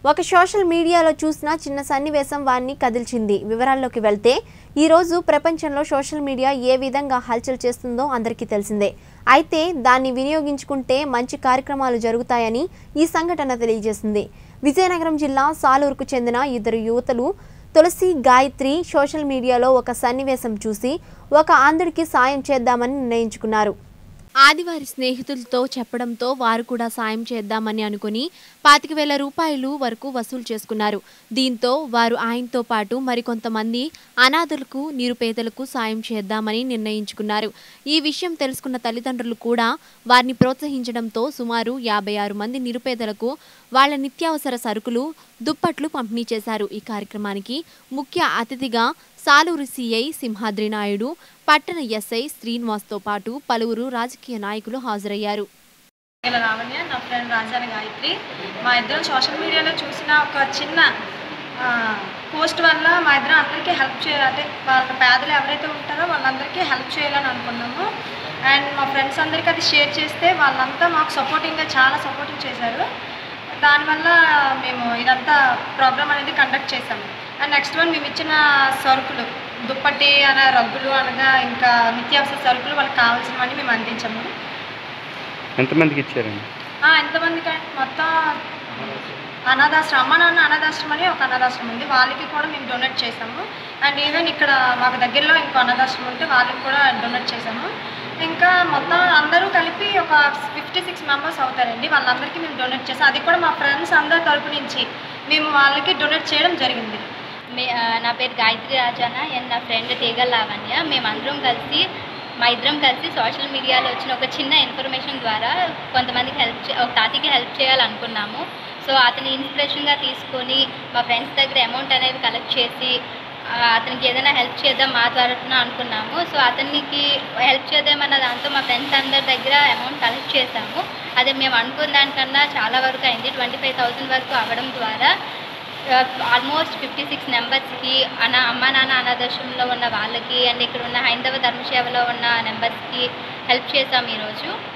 ఒక సోషల్ మీడియాలో చూసిన చిన్న సన్నివేశం వారిని కదిల్చింది వివరాల్లోకి వెళ్తే ఈరోజు ప్రపంచంలో సోషల్ మీడియా ఏ విధంగా హల్చల్ చేస్తుందో అందరికీ తెలిసిందే అయితే దాన్ని వినియోగించుకుంటే మంచి కార్యక్రమాలు జరుగుతాయని ఈ సంఘటన తెలియజేసింది విజయనగరం జిల్లా సాలూరుకు చెందిన ఇద్దరు యువతలు తులసి గాయత్రి సోషల్ మీడియాలో ఒక సన్నివేశం చూసి ఒక ఆంధ్రుడికి సాయం చేద్దామని నిర్ణయించుకున్నారు ఆదివారి స్నేహితులతో చెప్పడంతో వారు కూడా సాయం చేద్దామని అనుకుని పాతిక వేల రూపాయలు వరకు వసూలు చేసుకున్నారు దీంతో వారు ఆయనతో పాటు మరికొంతమంది అనాథులకు నిరుపేదలకు సాయం చేద్దామని నిర్ణయించుకున్నారు ఈ విషయం తెలుసుకున్న తల్లిదండ్రులు కూడా వారిని ప్రోత్సహించడంతో సుమారు యాభై ఆరు మంది నిరుపేదలకు వాళ్ళ నిత్యావసర సరుకులు దుప్పట్లు పంపిణీ చేశారు ఈ కార్యక్రమానికి ముఖ్య అతిథిగా సాలూరు సిఐ సింహాద్రి నాయుడు పట్టణ ఎస్ఐ శ్రీనివాస్తో పాటు పలువురు రాజకీయ నాయకులు హాజరయ్యారు ఇలా రావణ్య నా ఫ్రెండ్ రాజాని గాయత్రి మా ఇద్దరం సోషల్ మీడియాలో చూసిన ఒక చిన్న ఆ, పోస్ట్ వల్ల మా ఇద్దరం అందరికీ హెల్ప్ చేయాలి అంటే వాళ్ళ పేదలు ఎవరైతే ఉంటారో వాళ్ళందరికీ హెల్ప్ చేయాలని అనుకున్నాము అండ్ మా ఫ్రెండ్స్ అందరికీ అది షేర్ చేస్తే వాళ్ళంతా మాకు సపోర్టింగ్గా చాలా సపోర్టింగ్ చేశారు దానివల్ల మేము ఇదంతా ప్రోగ్రామ్ అనేది కండక్ట్ చేసాము అండ్ నెక్స్ట్ వన్ మేము ఇచ్చిన సరుకులు దుప్పటి అన రగ్గులు అనగా ఇంకా నిత్యావసర సరుకులు వాళ్ళకి కావాల్సినవన్నీ మేము అందించాము ఎంతమందికి ఇచ్చారండి ఆ, ఎంతమందికి అంటే మొత్తం అనాథాశ్రమం అమ్మ నాన్న అనాథాశ్రమం అని ఒక అనాథాశ్రమం ఉంది వాళ్ళకి కూడా మేము డొనేట్ చేసాము అండ్ ఈవెన్ ఇక్కడ మాకు దగ్గరలో ఇంకో అనాథాశ్రమం ఉంటే వాళ్ళకి కూడా డొనేట్ చేసాము ఇంకా మొత్తం అందరూ కలిపి ఒక ఫిఫ్టీ సిక్స్ మెంబర్స్ అవుతారండి వాళ్ళందరికీ మేము డొనేట్ చేసాం అది కూడా మా ఫ్రెండ్స్ అందరి తరపు నుంచి మేము వాళ్ళకి డొనేట్ చేయడం జరిగింది మే ఆ, నా పేరు గాయత్రి రాజాన అండ్ నా ఫ్రెండ్ తీగల లావణ్య మేమందరం కలిసి మా ఇద్దరం కలిసి సోషల్ మీడియాలో వచ్చిన ఒక చిన్న ఇన్ఫర్మేషన్ ద్వారా కొంతమందికి హెల్ప్ చే ఒక తాతకి హెల్ప్ చేయాలనుకున్నాము సో అతని ఇన్స్పిరేషన్గా తీసుకొని మా ఫ్రెండ్స్ దగ్గర అమౌంట్ అనేది కలెక్ట్ చేసి ఆ, అతనికి ఏదైనా హెల్ప్ చేద్దాం మా తరఫున అనుకున్నాము సో అతనికి హెల్ప్ చేద్దామన్న దాంతో మా ఫ్రెండ్స్ అందరి దగ్గర అమౌంట్ కలెక్ట్ చేసాము అదే మేము అనుకున్న దానికన్నా చాలా వరకు అయింది ట్వంటీ ఫైవ్ థౌసండ్ వరకు అవ్వడం ద్వారా ఆల్మోస్ట్ ఫిఫ్టీ సిక్స్ నెంబర్స్కి అన అమ్మ నాన్న అనాథాశ్రమంలో ఉన్న వాళ్ళకి అండ్ ఇక్కడ ఉన్న హైందవ ధర్మసేవలో ఉన్న నెంబర్స్కి హెల్ప్ చేసాం ఈరోజు